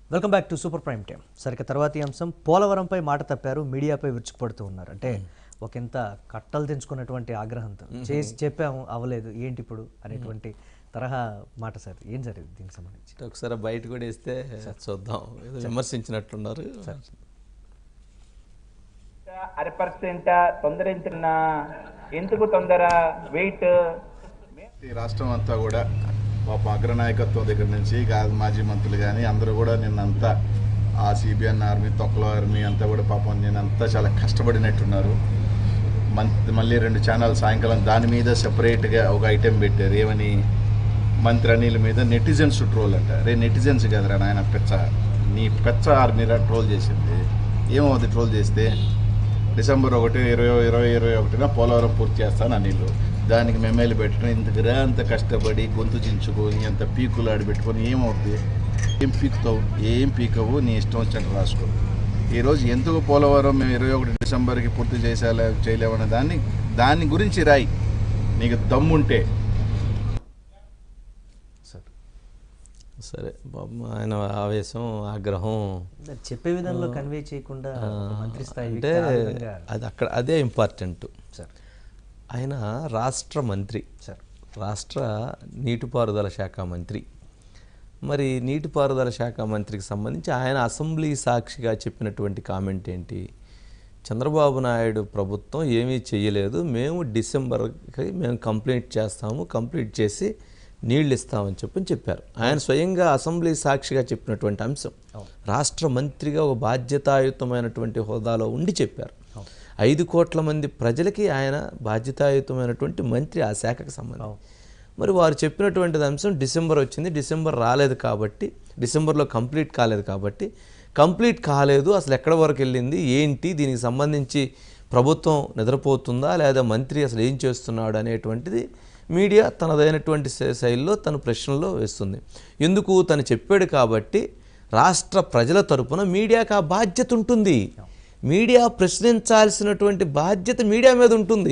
Welcome back to super prime time సరిక తర్వాతి అంశం పోలవరంపై మాట తప్పారు మీడియాపై విరుచుకుపడుతూ ఉన్నారు అంటే ఒకంత కట్టలు తెంచుకున్నటువంటి ఆగ్రహంతో చేసి చెప్పాము అవ్వలేదు ఏంటి ఇప్పుడు అనేటువంటి తరహా మాట సార్ ఏం జరిగింది దీనికి సంబంధించి అంటే ఒకసారి బయట కూడా వేస్తే చూద్దాం ఏదో విమర్శించినట్టున్నారు అర పర్సెంట్ తొందరించిన ఎందుకు తొందర వెయిట్ ఈ రాష్ట్రం అంతా కూడా పాప అగ్రనాయకత్వం దగ్గర నుంచి గా- మాజీ మంత్రులు కానీ అందరూ కూడా నిన్నంతా ఆ సిబిఎన్ ఆర్మీ తొక్కలో ఆర్మీ అంతా కూడా పాపం నేనంతా చాలా కష్టపడినట్టున్నారు మంత్ మళ్ళీ రెండు ఛానల్ సాయంకాలం దాని మీద సెపరేట్గా ఒక ఐటెం పెట్టారు ఏమని మంత్రి అనిల్ మీద నెటిజన్స్ ట్రోల్ అంట రే నెటిజన్స్ కదరా నాయన పెచ్చ నీ పెచ్చ ఆర్మీరా ట్రోల్ చేసింది ఏమవుతుంది ట్రోల్ చేస్తే డిసెంబర్ ఒకటి ఇరవై ఇరవై ఇరవై ఒకటిన పోలవరం పూర్తి చేస్తాను అనిల్ దానికి మెమేలు పెట్టడం ఇంతకురా అంత కష్టపడి గొంతు చించుకొని అంత పీకులు ఆడిపెట్టుకొని ఏమవుతుంది ఏం పీకుతావు ఏం పీకవు నీ ఇష్టం వచ్చినట్టు రాసుకో ఈరోజు ఎందుకు పోలవరం మేము ఇరవై ఒకటి డిసెంబర్కి పూర్తి చేసేలా చేయలేమనే దాన్ని దాని గురించి రాయి నీకు దమ్ముంటే సార్ సరే పాపం ఆయన ఆవేశం ఆగ్రహం చెప్పే విధంలో కన్వే చేయకుండా ఒక మంత్రి స్థాయి అంటే వ్యక్తి ఆ విధంగా అది అక్కడ అదే ఇంపార్టెంట్ సార్ ఆయన రాష్ట్ర మంత్రి సార్ రాష్ట్ర నీటిపారుదల శాఖ మంత్రి మరి నీటిపారుదల శాఖ మంత్రికి సంబంధించి ఆయన అసెంబ్లీ సాక్షిగా చెప్పినటువంటి కామెంట్ ఏంటి చంద్రబాబు నాయుడు ప్రభుత్వం ఏమీ చేయలేదు మేము డిసెంబర్కి మేము కంప్లీట్ చేస్తాము కంప్లీట్ చేసి నీళ్ళు ఇస్తామని చెప్పని చెప్పారు ఆయన స్వయంగా అసెంబ్లీ సాక్షిగా చెప్పినటువంటి అంశం రాష్ట్ర మంత్రిగా ఒక బాధ్యతాయుతమైనటువంటి హోదాలో ఉండి చెప్పారు ఐదు కోట్ల మంది ప్రజలకి ఆయన బాధ్యతాయుతమైనటువంటి మంత్రి ఆ శాఖకు సంబంధించి మరి వారు చెప్పినటువంటి అంశం డిసెంబర్ వచ్చింది డిసెంబర్ రాలేదు కాబట్టి డిసెంబర్లో కంప్లీట్ కాలేదు కాబట్టి కంప్లీట్ కాలేదు అసలు ఎక్కడ వరకు వెళ్ళింది ఏంటి దీనికి సంబంధించి ప్రభుత్వం నిద్రపోతుందా లేదా మంత్రి అసలు ఏం చేస్తున్నాడు అనేటువంటిది మీడియా తనదైనటువంటి శై- శైలిలో తన ప్రశ్నల్లో వేస్తుంది ఎందుకు తను చెప్పాడు కాబట్టి రాష్ట్ర ప్రజల తరపున మీడియాకు ఆ బాధ్యత ఉంటుంది మీడియా ప్రశ్నించాల్సినటువంటి బాధ్యత మీడియా మీద ఉంటుంది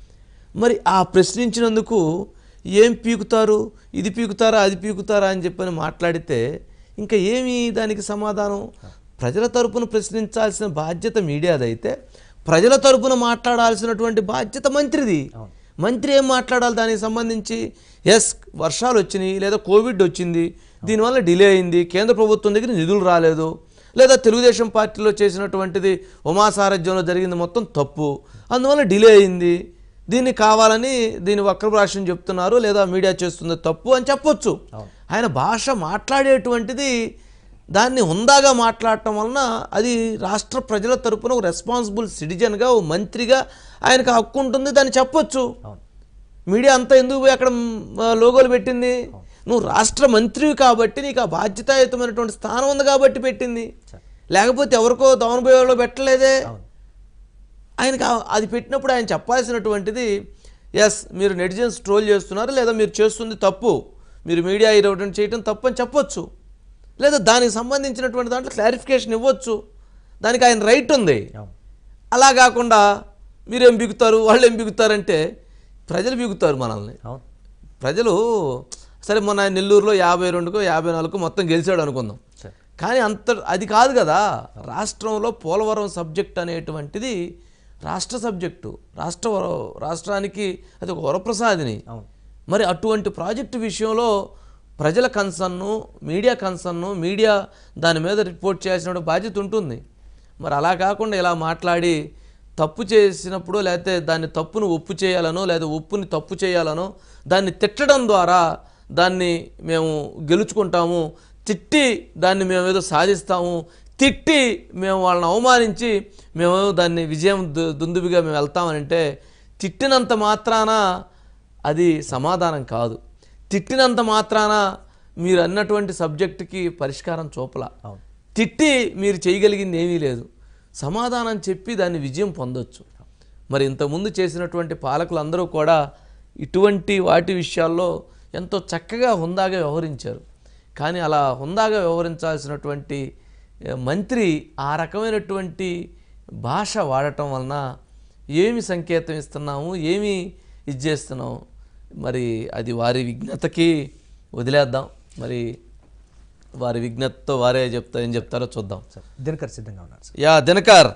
మరి ఆ ప్రశ్నించినందుకు ఏం పీకుతారు ఇది పీకుతారా అది పీకుతారా అని చెప్పని మాట్లాడితే ఇంకా ఏమి దానికి సమాధానం ప్రజల తరపున ప్రశ్నించాల్సిన బాధ్యత మీడియాదైతే ప్రజల తరపున మాట్లాడాల్సినటువంటి బాధ్యత మంత్రిది మంత్రి ఏం మాట్లాడాలి దానికి సంబంధించి ఎస్ వర్షాలు వచ్చినాయి లేదా కోవిడ్ వచ్చింది దీనివల్ల డిలే అయింది కేంద్ర ప్రభుత్వం దగ్గర నిధులు రాలేదు లేదా తెలుగుదేశం పార్టీలో చేసినటువంటిది ఉమాసారథ్యంలో జరిగింది మొత్తం తప్పు అందువల్ల డిలే అయింది దీన్ని కావాలని దీని వక్రభాషం చెప్తున్నారు లేదా మీడియా చేస్తుంది తప్పు అని చెప్పొచ్చు ఆయన భాష మాట్లాడేటువంటిది దాన్ని హుందాగా మాట్లాడటం వలన అది రాష్ట్ర ప్రజల తరపున ఒక రెస్పాన్సిబుల్ సిటిజన్గా ఒక మంత్రిగా ఆయనకు హక్కు ఉంటుంది దాన్ని చెప్పొచ్చు మీడియా అంతా ఎందుకు పోయి అక్కడ మ్, ఆ, లోగోలు పెట్టింది నువ్వు రాష్ట్ర మంత్రివి కాబట్టి నీకు ఆ బాధ్యతాయుతమైనటువంటి స్థానం ఉంది కాబట్టి పెట్టింది లేకపోతే ఎవరికో దవనబోయేలో పెట్టలేదే ఆయనకి ఆ- అది పెట్టినప్పుడు ఆయన చెప్పాల్సినటువంటిది ఎస్ మీరు నెటిజన్స్ ట్రోల్ చేస్తున్నారు లేదా మీరు చేస్తుంది తప్పు మీరు మీడియా ఇరవడం చేయటం తప్పు అని చెప్పొచ్చు లేదా దానికి సంబంధించినటువంటి దాంట్లో క్లారిఫికేషన్ ఇవ్వచ్చు దానికి ఆయన రైట్ ఉంది అవును. అలా కాకుండా మీరేం బిగుతారు వాళ్ళు ఏం బిగుతారంటే ప్రజలు బిగుతారు మనల్ని అవును ప్రజలు సరే మొన్న ఆయన నెల్లూరులో యాభై రెండుకో యాభై నాలుగుకో మొత్తం గెలిచాడు అనుకుందాం సరే కానీ అంత అది కాదు కదా రాష్ట్రంలో పోలవరం సబ్జెక్ట్ అనేటువంటిది రాష్ట్ర సబ్జెక్టు రాష్ట్ర వర- రాష్ట్రానికి అది ఒక వరప్రసాదిని అవును మరి అటువంటి ప్రాజెక్టు విషయంలో ప్రజల కన్సర్ను మీడియా కన్సర్ను మీడియా దాని మీద రిపోర్ట్ చేయాల్సిన బాధ్యత ఉంటుంది మరి అలా కాకుండా ఇలా మాట్లాడి తప్పు చేసినప్పుడు లేకపోతే దాన్ని తప్పును ఒప్పు చేయాలనో లేదా ఒప్పుని తప్పు చేయాలనో దాన్ని తిట్టడం ద్వారా దాన్ని మేము గెలుచుకుంటాము తిట్టి దాన్ని మేము ఏదో సాధిస్తాము తిట్టి మేము వాళ్ళని అవమానించి మేము దాన్ని విజయం దు- దుందుబిగా మేము వెళ్తామనంటే తిట్టినంత మాత్రాన అది సమాధానం కాదు తిట్టినంత మాత్రాన మీరు అన్నటువంటి సబ్జెక్టుకి పరిష్కారం చూపల అవును. తిట్టి మీరు చేయగలిగింది ఏమీ లేదు సమాధానం చెప్పి దాన్ని విజయం పొందొచ్చు మరి ఇంతకుముందు చేసినటువంటి పాలకులు అందరూ కూడా ఇటువంటి వాటి విషయాల్లో ఎంతో చక్కగా హుందాగా వ్యవహరించారు కానీ అలా హుందాగా వ్యవహరించాల్సినటువంటి ఏ, మంత్రి ఆ రకమైనటువంటి భాష వాడటం వలన ఏమి సంకేతం ఇస్తున్నాము ఏమి ఇది చేస్తున్నాము మరి అది వారి విజ్ఞతకి వదిలేద్దాం మరి వారి విజ్ఞతతో వారే చెప్తా ఏం చెప్తారో చూద్దాం సార్ దినకర్ సిద్ధంగా ఉన్నారు సార్ యా దినకర్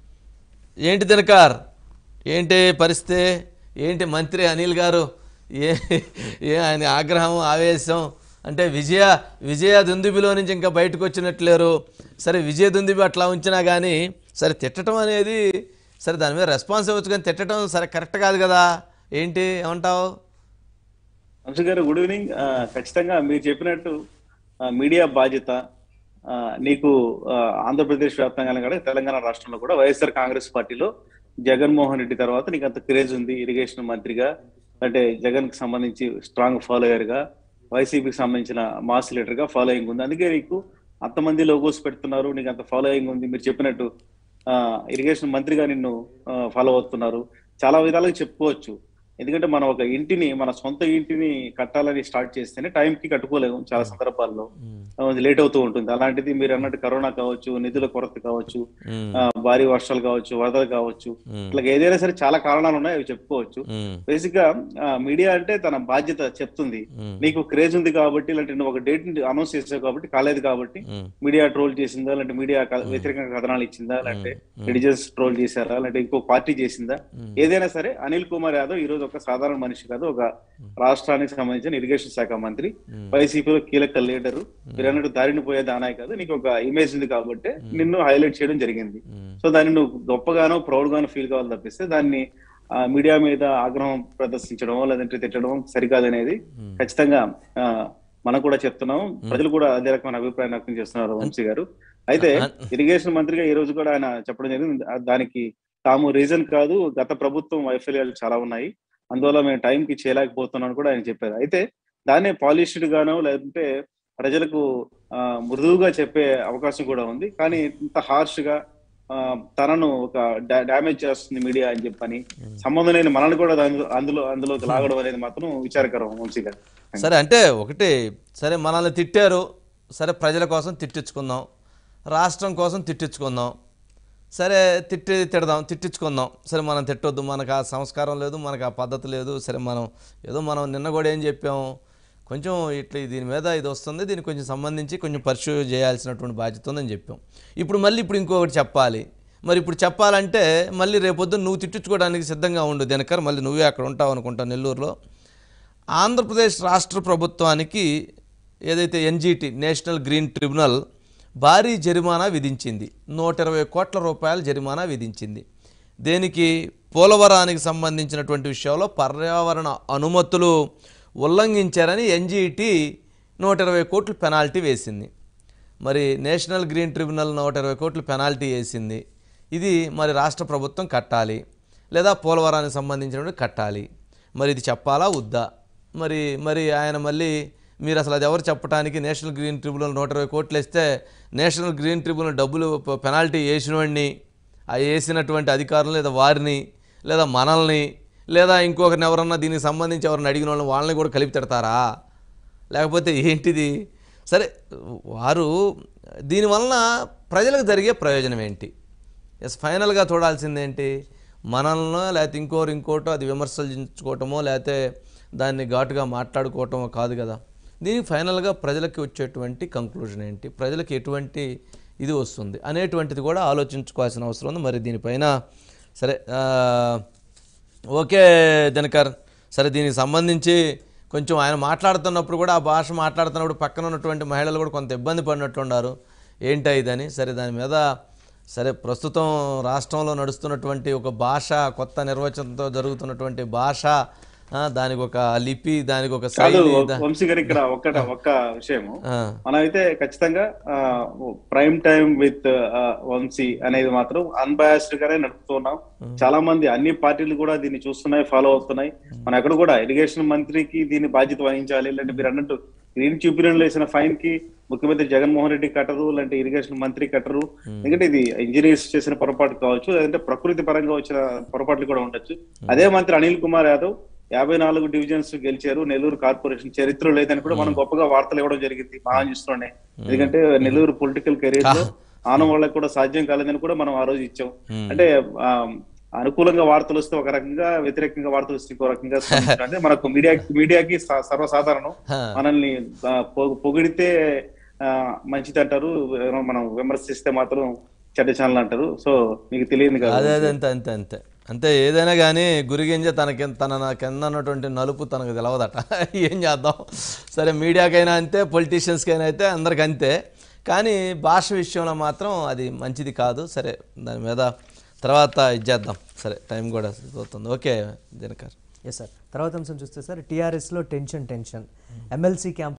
ఏంటి దినకర్ ఏంటి పరిస్థితి ఏంటి మంత్రి అనిల్ గారు ఏ ఏ ఆయన ఆగ్రహం ఆవేశం అంటే విజయ విజయ దుందుబిలో నుంచి ఇంకా బయటకు వచ్చినట్లేరు సరే విజయ దుందుబి అట్లా ఉంచినా కానీ సరే తిట్టడం అనేది సరే దాని మీద రెస్పాన్స్ ఇవ్వచ్చు కానీ తిట్టడం సరే కరెక్ట్ కాదు కదా ఏంటి ఏమంటావు వంశీ గారు గుడ్ ఈవినింగ్ ఆ, ఖచ్చితంగా మీరు చెప్పినట్టు ఆ, మీడియా బాధ్యత ఆ, నీకు ఆ, ఆంధ్రప్రదేశ్ వ్యాప్తంగా కూడా తెలంగాణ రాష్ట్రంలో కూడా వైఎస్ఆర్ కాంగ్రెస్ పార్టీలో జగన్మోహన్ రెడ్డి తర్వాత నీకు అంత క్రేజ్ ఉంది ఇరిగేషన్ మంత్రిగా అంటే జగన్ కి సంబంధించి స్ట్రాంగ్ ఫాలోయర్ గా వైసీపీకి సంబంధించిన మాస్ లీడర్ గా ఫాలోయింగ్ ఉంది అందుకే నీకు అంతమంది లోగోస్ పెడుతున్నారు నీకు అంత ఫాలోయింగ్ ఉంది మీరు చెప్పినట్టు ఆ ఇరిగేషన్ మంత్రిగా నిన్ను ఫాలో అవుతున్నారు చాలా విధాలుగా చెప్పుకోవచ్చు ఎందుకంటే మనం ఒక ఇంటిని మన సొంత ఇంటిని కట్టాలని స్టార్ట్ చేస్తేనే టైం కి కట్టుకోలేము చాలా సందర్భాల్లో లేట్ అవుతూ ఉంటుంది అలాంటిది మీరు అన్నట్టు కరోనా కావచ్చు నిధుల కొరత కావచ్చు మ్మ్. ఆ, భారీ వర్షాలు కావచ్చు వరదలు కావచ్చు ఇట్లా ఏదైనా సరే చాలా కారణాలు ఉన్నాయి అవి చెప్పుకోవచ్చు మ్మ్. బేసిక్ గా ఆ, మీడియా అంటే తన బాధ్యత చెప్తుంది మ్మ్. నీకు క్రేజ్ ఉంది కాబట్టి ఇలాంటి నువ్వు ఒక డేట్ అనౌన్స్ చేసావు కాబట్టి కాలేదు కాబట్టి మ్మ్. మీడియా ట్రోల్ చేసిందా లేదంటే మీడియా క- వ్యతిరేకంగా కథనాలు ఇచ్చిందా లేదంటే రిలీజియస్ ట్రోల్ చేశారా లేదంటే ఇంకో పార్టీ చేసిందా ఏదైనా సరే అనిల్ కుమార్ యాదవ్ ఈ రోజు ఒక సాధారణ మనిషి కాదు ఒక రాష్ట్రానికి సంబంధించిన ఇరిగేషన్ శాఖ మంత్రి వైసీపీలో కీలక లీడరు మీరు అన్నట్టు దారిని పోయే దానాయ్ కాదు నీకు ఒక ఇమేజ్ ఉంది కాబట్టి నిన్ను హైలైట్ చేయడం జరిగింది సో దాన్ని నువ్వు గొప్పగానో ప్రౌడ్ గానో ఫీల్ కావాలి తప్పిస్తే దాన్ని ఆ, మీడియా మీద ఆగ్రహం ప్రదర్శించడం లేదంటే తిట్టడం సరికాదనేది ఖచ్చితంగా ఆ, మనం కూడా చెప్తున్నాం ప్రజలు కూడా అదే రకమైన అభిప్రాయం వ్యక్తం చేస్తున్నారు వంశీ గారు అయితే ఇరిగేషన్ మంత్రిగా ఈ రోజు కూడా ఆయన చెప్పడం జరిగింది ఆ, దానికి తాము రీజన్ కాదు గత ప్రభుత్వం వైఫల్యాలు చాలా ఉన్నాయి అందువల్ల మేము టైం కి చేయలేకపోతున్నాం అని కూడా ఆయన చెప్పారు అయితే దాన్నే పాలిష్డ్ గానో లేదంటే ప్రజలకు ఆ, మృదువుగా చెప్పే అవకాశం కూడా ఉంది కానీ ఇంత హార్ష్ గా ఆ, తనను ఒక డ్యామేజ్ చేస్తుంది మీడియా అని చెప్పని సంబంధం లేని మనల్ని కూడా దానిలో అందులో అందులోకి లాగడం అనేది మాత్రం విచారకరం వంశీ గారు సరే అంటే ఒకటి సరే మనల్ని తిట్టారు సరే ప్రజల కోసం తిట్టించుకుందాం రాష్ట్రం కోసం తిట్టించుకుందాం సరే తిట్టి తిడదాం తిట్టించుకుందాం సరే మనం తిట్టొద్దు మనకు ఆ సంస్కారం లేదు మనకు ఆ పద్ధతి లేదు సరే మనం ఏదో మనం నిన్న కూడా ఏం చెప్పాము కొంచెం ఇట్లా దీని మీద ఇది వస్తుంది దీనికి కొంచెం సంబంధించి కొంచెం పర్సూ చేయాల్సినటువంటి బాధ్యత ఉందని చెప్పాం ఇప్పుడు మళ్ళీ ఇప్పుడు ఇంకొకటి చెప్పాలి మరి ఇప్పుడు చెప్పాలంటే మళ్ళీ రేపొద్దు నువ్వు తిట్టించుకోవడానికి సిద్ధంగా ఉండు దినకర్ మళ్ళీ నువ్వే అక్కడ ఉంటావు అనుకుంటా నెల్లూరులో ఆంధ్రప్రదేశ్ రాష్ట్ర ప్రభుత్వానికి ఏదైతే ఎన్జిటి నేషనల్ గ్రీన్ ట్రిబ్యునల్ భారీ జరిమానా విధించింది నూట ఇరవై కోట్ల రూపాయల జరిమానా విధించింది దేనికి పోలవరానికి సంబంధించినటువంటి విషయంలో పర్యావరణ అనుమతులు ఉల్లంఘించారని ఎన్జిటి నూట ఇరవై కోట్లు పెనాల్టీ వేసింది మరి నేషనల్ గ్రీన్ ట్రిబ్యునల్ నూట ఇరవై కోట్లు పెనాల్టీ వేసింది ఇది మరి రాష్ట్ర ప్రభుత్వం కట్టాలి లేదా పోలవరానికి సంబంధించినటువంటి కట్టాలి మరి ఇది చెప్పాలా వద్దా మరి మరి ఆయన మళ్ళీ మీరు అసలు అది ఎవరు చెప్పడానికి నేషనల్ గ్రీన్ ట్రిబ్యునల్ నూట ఇరవై కోట్లు వేస్తే నేషనల్ గ్రీన్ ట్రిబ్యునల్ డబ్బులు ప- పెనాల్టీ వేసినవాడిని ఆ వేసినటువంటి అధికారులు లేదా వారిని లేదా మనల్ని లేదా ఇంకొకరిని ఎవరన్నా దీనికి సంబంధించి ఎవరిని అడిగిన వాళ్ళని వాళ్ళని కూడా కలిపి తిడతారా లేకపోతే ఏంటిది సరే వారు దీనివలన ప్రజలకు జరిగే ప్రయోజనం ఏంటి ఎస్ ఫైనల్గా చూడాల్సింది ఏంటి మనల్ని లేకపోతే ఇంకోరు ఇంకోటో అది విమర్శించుకోవటమో లేకపోతే దాన్ని ఘాటుగా మాట్లాడుకోవటమో కాదు కదా దీనికి ఫైనల్గా ప్రజలకి వచ్చేటువంటి కంక్లూజన్ ఏంటి ప్రజలకు ఎటువంటి ఇది వస్తుంది అనేటువంటిది కూడా ఆలోచించుకోవాల్సిన అవసరం ఉంది మరి దీనిపైన సరే ఆ, ఓకే దినకర్ సరే దీనికి సంబంధించి కొంచెం ఆయన మాట్లాడుతున్నప్పుడు కూడా ఆ భాష మాట్లాడుతున్నప్పుడు పక్కన ఉన్నటువంటి మహిళలు కూడా కొంత ఇబ్బంది పడినట్లున్నారు ఏంటా ఇదని సరే దాని మీద సరే ప్రస్తుతం రాష్ట్రంలో నడుస్తున్నటువంటి ఒక భాష కొత్త నిర్వచనంతో జరుగుతున్నటువంటి భాష ఆ, దానికి ఒక లిపి దానికి ఒక కాదు శైలి దా- వంశీ గారు ఇక్కడ ఒక్క ఒక్క విషయము ఆ, మనమైతే ఖచ్చితంగా ప్రైమ్ టైం విత్ వంశీ అనేది మాత్రం అన్బయాస్డ్ గానే నడుపుతున్నాం చాలా మంది అన్ని పార్టీలు కూడా దీన్ని చూస్తున్నాయి ఫాలో అవుతున్నాయి మనం ఎక్కడ కూడా ఇరిగేషన్ మంత్రికి దీన్ని బాధ్యత వహించాలి లేదంటే మీరు అన్నట్టు గ్రీన్ ట్రిబ్యునల్ వేసిన ఫైన్ కి ముఖ్యమంత్రి జగన్మోహన్ రెడ్డి కట్టరు లేదంటే ఇరిగేషన్ మంత్రి కట్టరు ఎందుకంటే ఇది ఇంజనీర్స్ చేసిన పొరపాటు కావచ్చు లేదంటే ప్రకృతి పరంగా వచ్చిన పొరపాట్లు కూడా ఉండొచ్చు అదే మంత్రి అనిల్ కుమార్ యాదవ్ యాభై నాలుగు డివిజన్స్ గెలిచారు నెల్లూరు కార్పొరేషన్ చరిత్ర లేదని కూడా మనం గొప్పగా వార్తలు ఇవ్వడం జరిగింది మహాన్యూస్లోనే ఎందుకంటే నెల్లూరు పొలిటికల్ కెరీర్ లో ఆనం వాళ్ళకి కూడా సాధ్యం కాలేదని కూడా మనం ఆ రోజు ఇచ్చాం అంటే ఆ, అనుకూలంగా వార్తలు వస్తే ఒక రకంగా వ్యతిరేకంగా వార్తలు వస్తే ఇంకో రకంగా స్పందించడం. అంటే మనకు మీడియా మీడియాకి స- సర్వసాధారణం హా. మనల్ని ఆ, పొ- పొగిడితే ఆ, మంచిది అంటారు ఏమో మనం విమర్శిస్తే మాత్రం చెడ్డ ఛానల్ అంటారు సో మీకు తెలియదు కదా అదే అదే అంతే అంతే అంతే అంతే ఏదైనా కానీ గురిగింజ తనకి తన నా కింద ఉన్నటువంటి నలుపు తనకు తెలవదట ఏం చేద్దాం సరే మీడియాకైనా అంతే పొలిటీషియన్స్కైనా అయితే అందరికి అంతే కానీ భాష విషయంలో మాత్రం అది మంచిది కాదు సరే దాని మీద తర్వాత ఇది చేద్దాం సరే టైం కూడా పోతుంది ఓకే దినకర్ ఎస్ సార్ తర్వాత అంశం చూస్తే సార్ టీఆర్ఎస్లో టెన్షన్ టెన్షన్ ఎమ్మెల్సీ క్యాంప్